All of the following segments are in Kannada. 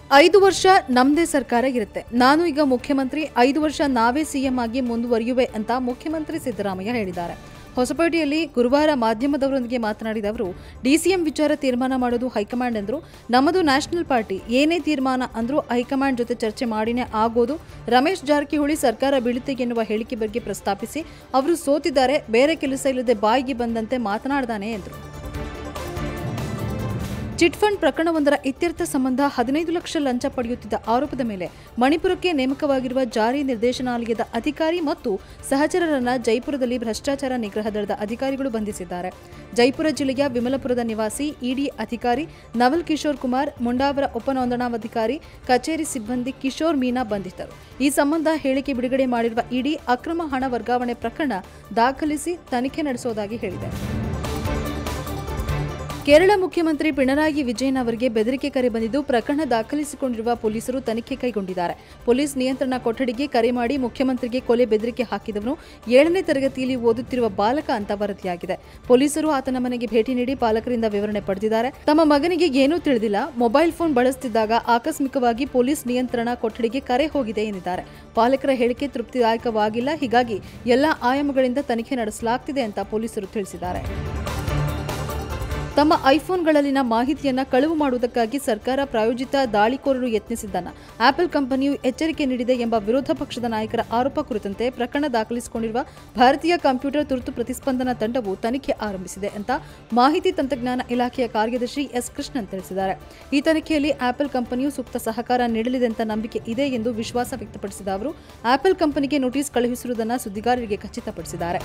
ಐದು ವರ್ಷ ನಮ್ದೇ ಸರ್ಕಾರ ಇರುತ್ತೆ ನಾನು ಈಗ ಮುಖ್ಯಮಂತ್ರಿ ಐದು ವರ್ಷ ನಾವೇ ಸಿಎಂ ಆಗಿ ಮುಂದುವರಿಯುವೆ ಅಂತ ಮುಖ್ಯಮಂತ್ರಿ ಸಿದ್ದರಾಮಯ್ಯ ಹೇಳಿದ್ದಾರೆ ಹೊಸಪೇಟೆಯಲ್ಲಿ ಗುರುವಾರ ಮಾಧ್ಯಮದವರೊಂದಿಗೆ ಮಾತನಾಡಿದ ಅವರು ಡಿಸಿಎಂ ವಿಚಾರ ತೀರ್ಮಾನ ಮಾಡೋದು ಹೈಕಮಾಂಡ್ ಎಂದರು ನಮ್ಮದು ನ್ಯಾಷನಲ್ ಪಾರ್ಟಿ ಏನೇ ತೀರ್ಮಾನ ಅಂದ್ರೂ ಹೈಕಮಾಂಡ್ ಜೊತೆ ಚರ್ಚೆ ಮಾಡಿನೇ ಆಗೋದು ರಮೇಶ್ ಜಾರಕಿಹೊಳಿ ಸರ್ಕಾರ ಬೀಳುತ್ತೆ ಎನ್ನುವ ಹೇಳಿಕೆ ಬಗ್ಗೆ ಪ್ರಸ್ತಾಪಿಸಿ ಅವರು ಸೋತಿದ್ದಾರೆ ಬೇರೆ ಕೆಲಸ ಇಲ್ಲದೆ ಬಾಯಿಗೆ ಬಂದಂತೆ ಮಾತನಾಡ್ದಾನೆ ಎಂದರು ಚಿಟ್ ಫಂಡ್ ಪ್ರಕರಣವೊಂದರ ಇತ್ಯರ್ಥ ಸಂಬಂಧ ಹದಿನೈದು ಲಕ್ಷ ಲಂಚ ಪಡೆಯುತ್ತಿದ್ದ ಆರೋಪದ ಮೇಲೆ ಮಣಿಪುರಕ್ಕೆ ನೇಮಕವಾಗಿರುವ ಜಾರಿ ನಿರ್ದೇಶನಾಲಯದ ಅಧಿಕಾರಿ ಮತ್ತು ಸಹಚರರನ್ನ ಜೈಪುರದಲ್ಲಿ ಭ್ರಷ್ಟಾಚಾರ ನಿಗ್ರಹ ದಳದ ಅಧಿಕಾರಿಗಳು ಬಂಧಿಸಿದ್ದಾರೆ ಜೈಪುರ ಜಿಲ್ಲೆಯ ವಿಮಲಪುರದ ನಿವಾಸಿ ಇಡಿ ಅಧಿಕಾರಿ ನವಲ್ ಕಿಶೋರ್ ಕುಮಾರ್ ಮುಂಡಾವರ ಉಪನೋಂದಣಾಧಿಕಾರಿ ಕಚೇರಿ ಸಿಬ್ಬಂದಿ ಕಿಶೋರ್ ಮೀನಾ ಬಂಧಿತರು ಈ ಸಂಬಂಧ ಹೇಳಿಕೆ ಬಿಡುಗಡೆ ಮಾಡಿರುವ ಇಡಿ ಅಕ್ರಮ ಹಣ ವರ್ಗಾವಣೆ ಪ್ರಕರಣ ದಾಖಲಿಸಿ ತನಿಖೆ ನಡೆಸುವುದಾಗಿ ಹೇಳಿದೆ ಕೇರಳ ಮುಖ್ಯಮಂತ್ರಿ ಪಿಣರಾಯಿ ವಿಜಯನ್ ಅವರಿಗೆ ಬೆದರಿಕೆ ಕರೆ ಬಂದಿದ್ದು ಪ್ರಕರಣ ದಾಖಲಿಸಿಕೊಂಡಿರುವ ಪೊಲೀಸರು ತನಿಖೆ ಕೈಗೊಂಡಿದ್ದಾರೆ ಪೊಲೀಸ್ ನಿಯಂತ್ರಣ ಕೊಠಡಿಗೆ ಕರೆ ಮಾಡಿ ಮುಖ್ಯಮಂತ್ರಿಗೆ ಕೊಲೆ ಬೆದರಿಕೆ ಹಾಕಿದವನು ಏಳನೇ ತರಗತಿಯಲ್ಲಿ ಓದುತ್ತಿರುವ ಬಾಲಕ ಅಂತ ವರದಿಯಾಗಿದೆ ಪೊಲೀಸರು ಆತನ ಮನೆಗೆ ಭೇಟಿ ನೀಡಿ ಪಾಲಕರಿಂದ ವಿವರಣೆ ಪಡೆದಿದ್ದಾರೆ ತಮ್ಮ ಮಗನಿಗೆ ಏನೂ ತಿಳಿದಿಲ್ಲ ಮೊಬೈಲ್ ಫೋನ್ ಬಳಸುತ್ತಿದ್ದಾಗ ಆಕಸ್ಮಿಕವಾಗಿ ಪೊಲೀಸ್ ನಿಯಂತ್ರಣ ಕೊಠಡಿಗೆ ಕರೆ ಹೋಗಿದೆ ಎಂದಿದ್ದಾರೆ ಪಾಲಕರ ಹೇಳಿಕೆ ತೃಪ್ತಿದಾಯಕವಾಗಿಲ್ಲ ಹೀಗಾಗಿ ಎಲ್ಲಾ ಆಯಾಮಗಳಿಂದ ತನಿಖೆ ನಡೆಸಲಾಗ್ತಿದೆ ಅಂತ ಪೊಲೀಸರು ತಿಳಿಸಿದ್ದಾರೆ ತಮ್ಮ ಐಫೋನ್ಗಳಲ್ಲಿನ ಮಾಹಿತಿಯನ್ನ ಕಳುವು ಮಾಡುವುದಕ್ಕಾಗಿ ಸರ್ಕಾರ ಪ್ರಾಯೋಜಿತ ದಾಳಿಕೋರರು ಯತ್ನಿಸಿದ್ದನ್ನ ಆಪಲ್ ಕಂಪನಿಯು ಎಚ್ಚರಿಕೆ ನೀಡಿದೆ ಎಂಬ ವಿರೋಧ ಪಕ್ಷದ ನಾಯಕರ ಆರೋಪ ಕುರಿತಂತೆ ಪ್ರಕರಣ ದಾಖಲಿಸಿಕೊಂಡಿರುವ ಭಾರತೀಯ ಕಂಪ್ಯೂಟರ್ ತುರ್ತು ಪ್ರತಿಸ್ಪಂದನ ತಂಡವು ತನಿಖೆ ಆರಂಭಿಸಿದೆ ಅಂತ ಮಾಹಿತಿ ತಂತ್ರಜ್ಞಾನ ಇಲಾಖೆಯ ಕಾರ್ಯದರ್ಶಿ ಎಸ್ ಕೃಷ್ಣನ್ ತಿಳಿಸಿದ್ದಾರೆ ಈ ತನಿಖೆಯಲ್ಲಿ ಆಪಲ್ ಕಂಪನಿಯು ಸೂಕ್ತ ಸಹಕಾರ ನೀಡಲಿದೆ ಅಂತ ನಂಬಿಕೆ ಇದೆ ಎಂದು ವಿಶ್ವಾಸ ವ್ಯಕ್ತಪಡಿಸಿದ ಅವರು ಆಪಲ್ ಕಂಪನಿಗೆ ನೋಟಿಸ್ ಕಳುಹಿಸಿರುವುದನ್ನು ಸುದ್ದಿಗಾರರಿಗೆ ಖಚಿತಪಡಿಸಿದ್ದಾರೆ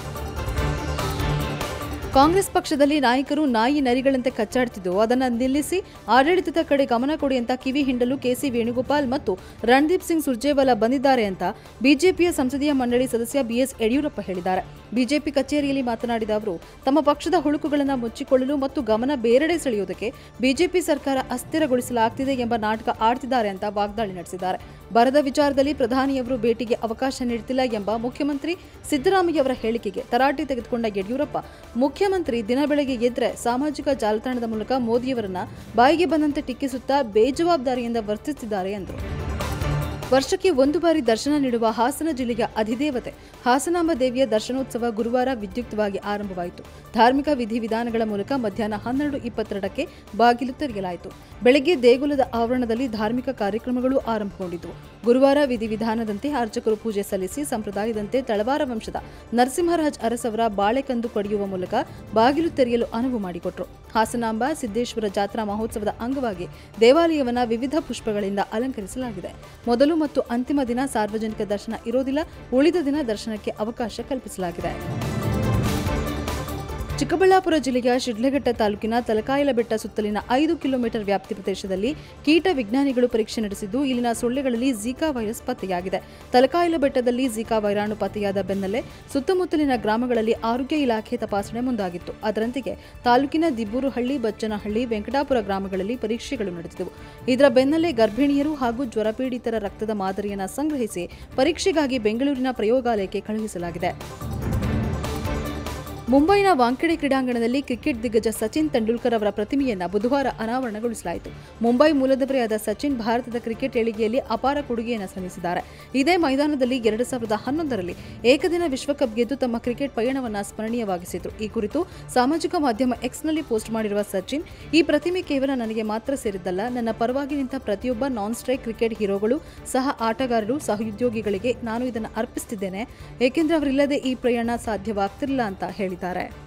ಕಾಂಗ್ರೆಸ್ ಪಕ್ಷದಲ್ಲಿ ನಾಯಕರು ನಾಯಿ ನರಿಗಳಂತೆ ಕಚ್ಚಾಡ್ತಿದ್ದು ಅದನ್ನು ನಿಲ್ಲಿಸಿ ಆಡಳಿತದ ಕಡೆ ಗಮನ ಕೊಡಿ ಅಂತ ಕಿವಿ ಹಿಂಡಲು ಕೆಸಿ ವೇಣುಗೋಪಾಲ್ ಮತ್ತು ರಣದೀಪ್ ಸಿಂಗ್ ಸುರ್ಜೇವಾಲಾ ಬಂದಿದ್ದಾರೆ ಅಂತ ಬಿಜೆಪಿಯ ಸಂಸದೀಯ ಮಂಡಳಿ ಸದಸ್ಯ ಬಿಎಸ್ ಯಡಿಯೂರಪ್ಪ ಹೇಳಿದ್ದಾರೆ ಬಿಜೆಪಿ ಕಚೇರಿಯಲ್ಲಿ ಮಾತನಾಡಿದ ಅವರು ತಮ್ಮ ಪಕ್ಷದ ಹುಳುಕುಗಳನ್ನು ಮುಚ್ಚಿಕೊಳ್ಳಲು ಮತ್ತು ಗಮನ ಬೇರೆಡೆ ಸೆಳೆಯುವುದಕ್ಕೆ ಬಿಜೆಪಿ ಸರ್ಕಾರ ಅಸ್ಥಿರಗೊಳಿಸಲಾಗ್ತಿದೆ ಎಂಬ ನಾಟಕ ಆಡ್ತಿದ್ದಾರೆ ಅಂತ ವಾಗ್ದಾಳಿ ನಡೆಸಿದ್ದಾರೆ ಬರದ ವಿಚಾರದಲ್ಲಿ ಪ್ರಧಾನಿಯವರು ಭೇಟಿಗೆ ಅವಕಾಶ ನೀಡುತ್ತಿಲ್ಲ ಎಂಬ ಮುಖ್ಯಮಂತ್ರಿ ಸಿದ್ದರಾಮಯ್ಯ ಅವರ ಹೇಳಿಕೆಗೆ ತರಾಟೆ ತೆಗೆದುಕೊಂಡ ಯಡಿಯೂರಪ್ಪ ಮುಖ್ಯಮಂತ್ರಿ ದಿನ ಬೆಳಗ್ಗೆ ಎದ್ರೆ ಸಾಮಾಜಿಕ ಜಾಲತಾಣದ ಮೂಲಕ ಮೋದಿಯವರನ್ನ ಬಾಯಿಗೆ ಬಂದಂತೆ ಟೀಕಿಸುತ್ತಾ ಬೇಜವಾಬ್ದಾರಿಯಿಂದ ವರ್ತಿಸುತ್ತಿದ್ದಾರೆ ಎಂದರು ವರ್ಷಕ್ಕೆ ಒಂದು ಬಾರಿ ದರ್ಶನ ನೀಡುವ ಹಾಸನ ಜಿಲ್ಲೆಯ ಅಧಿದೇವತೆ ಹಾಸನಾಂಬ ದೇವಿಯ ದರ್ಶನೋತ್ಸವ ಗುರುವಾರ ವಿದ್ಯುಕ್ತವಾಗಿ ಆರಂಭವಾಯಿತು ಧಾರ್ಮಿಕ ವಿಧಿವಿಧಾನಗಳ ಮೂಲಕ ಮಧ್ಯಾಹ್ನ ಹನ್ನೆರಡು ಇಪ್ಪತ್ತೆರಡಕ್ಕೆ ಬಾಗಿಲು ತೆರೆಯಲಾಯಿತು ಬೆಳಗ್ಗೆ ದೇಗುಲದ ಆವರಣದಲ್ಲಿ ಧಾರ್ಮಿಕ ಕಾರ್ಯಕ್ರಮಗಳು ಆರಂಭಗೊಂಡಿದ್ದವು ಗುರುವಾರ ವಿಧಿವಿಧಾನದಂತೆ ಅರ್ಚಕರು ಪೂಜೆ ಸಲ್ಲಿಸಿ ಸಂಪ್ರದಾಯದಂತೆ ತಳವಾರ ವಂಶದ ನರಸಿಂಹರಾಜ್ ಅರಸವರ ಬಾಳೆಕಂದು ಕಡಿಯುವ ಮೂಲಕ ಬಾಗಿಲು ತೆರೆಯಲು ಅನುವು ಮಾಡಿಕೊಟ್ರು ಹಾಸನಾಂಬ ಸಿದ್ದೇಶ್ವರ ಜಾತ್ರಾ ಮಹೋತ್ಸವದ ಅಂಗವಾಗಿ ದೇವಾಲಯವನ್ನ ವಿವಿಧ ಪುಷ್ಪಗಳಿಂದ ಅಲಂಕರಿಸಲಾಗಿದೆ ಮೊದಲು ಮತ್ತು ಅಂತಿಮ ದಿನ ಸಾರ್ವಜನಿಕ ದರ್ಶನ ಇರೋದಿಲ್ಲ ಉಳಿದ ದಿನ ದರ್ಶನಕ್ಕೆ ಅವಕಾಶ ಕಲ್ಪಿಸಲಾಗಿದೆ ಚಿಕ್ಕಬಳ್ಳಾಪುರ ಜಿಲ್ಲೆಯ ಶಿಡ್ಲಘಟ್ಟ ತಾಲೂಕಿನ ತಲಕಾಯಲಬೆಟ್ಟ ಸುತ್ತಲಿನ ಐದು ಕಿಲೋಮೀಟರ್ ವ್ಯಾಪ್ತಿ ಪ್ರದೇಶದಲ್ಲಿ ಕೀಟ ವಿಜ್ಞಾನಿಗಳು ಪರೀಕ್ಷೆ ನಡೆಸಿದ್ದು ಇಲ್ಲಿನ ಸೊಳ್ಳೆಗಳಲ್ಲಿ ಝೀಕಾ ವೈರಸ್ ಪತ್ತೆಯಾಗಿದೆ ತಲಕಾಯಲಬೆಟ್ಟದಲ್ಲಿ ಝೀಕಾ ವೈರಾಣು ಪತ್ತೆಯಾದ ಬೆನ್ನಲ್ಲೇ ಸುತ್ತಮುತ್ತಲಿನ ಗ್ರಾಮಗಳಲ್ಲಿ ಆರೋಗ್ಯ ಇಲಾಖೆ ತಪಾಸಣೆ ಮುಂದಾಗಿತ್ತು ಅದರಂತೆಯೇ ತಾಲೂಕಿನ ದಿಬ್ಬೂರುಹಳ್ಳಿ ಬಚ್ಚನಹಳ್ಳಿ ವೆಂಕಟಾಪುರ ಗ್ರಾಮಗಳಲ್ಲಿ ಪರೀಕ್ಷೆಗಳು ನಡೆದಿದ್ದವು ಇದರ ಬೆನ್ನಲ್ಲೇ ಗರ್ಭಿಣಿಯರು ಹಾಗೂ ಜ್ವರಪೀಡಿತರ ರಕ್ತದ ಮಾದರಿಯನ್ನು ಸಂಗ್ರಹಿಸಿ ಪರೀಕ್ಷೆಗಾಗಿ ಬೆಂಗಳೂರಿನ ಪ್ರಯೋಗಾಲಯಕ್ಕೆ ಕಳುಹಿಸಲಾಗಿದೆ ಮುಂಬೈನ ವಾಂಖೆಡೆ ಕ್ರೀಡಾಂಗಣದಲ್ಲಿ ಕ್ರಿಕೆಟ್ ದಿಗ್ಗಜ ಸಚಿನ್ ತೆಂಡೂಲ್ಕರ್ ಅವರ ಪ್ರತಿಮೆಯನ್ನು ಬುಧವಾರ ಅನಾವರಣಗೊಳಿಸಲಾಯಿತು ಮುಂಬೈ ಮೂಲದವರೇ ಆದ ಸಚಿನ್ ಭಾರತದ ಕ್ರಿಕೆಟ್ ಏಳಿಗೆಯಲ್ಲಿ ಅಪಾರ ಕೊಡುಗೆಯನ್ನು ಸಲ್ಲಿಸಿದ್ದಾರೆ ಇದೇ ಮೈದಾನದಲ್ಲಿ ಎರಡು ಸಾವಿರದ ಹನ್ನೊಂದರಲ್ಲಿ ಏಕದಿನ ವಿಶ್ವಕಪ್ ಗೆದ್ದು ತಮ್ಮ ಕ್ರಿಕೆಟ್ ಪಯಣವನ್ನು ಸ್ಮರಣೀಯವಾಗಿಸಿದ್ರು ಈ ಕುರಿತು ಸಾಮಾಜಿಕ ಮಾಧ್ಯಮ ಎಕ್ಸ್ನಲ್ಲಿ ಪೋಸ್ಟ್ ಮಾಡಿರುವ ಸಚಿನ್ ಈ ಪ್ರತಿಮೆ ಕೇವಲ ನನಗೆ ಮಾತ್ರ ಸೇರಿದ್ದಲ್ಲ ನನ್ನ ಪರವಾಗಿ ನಿಂತ ಪ್ರತಿಯೊಬ್ಬ ನಾನ್ ಸ್ಟ್ರೈಕ್ ಕ್ರಿಕೆಟ್ ಹೀರೋಗಳು ಸಹ ಆಟಗಾರರು ಸಹೋದ್ಯೋಗಿಗಳಿಗೆ ನಾನು ಇದನ್ನು ಅರ್ಪಿಸುತ್ತಿದ್ದೇನೆ ಏಕೆಂದರೆ ಅವರಿಲ್ಲದೆ ಈ ಪ್ರಯಾಣ ಸಾಧ್ಯವಾಗ್ತಿರಲಿಲ್ಲ ಅಂತ ಹೇಳಿದ್ದಾರೆ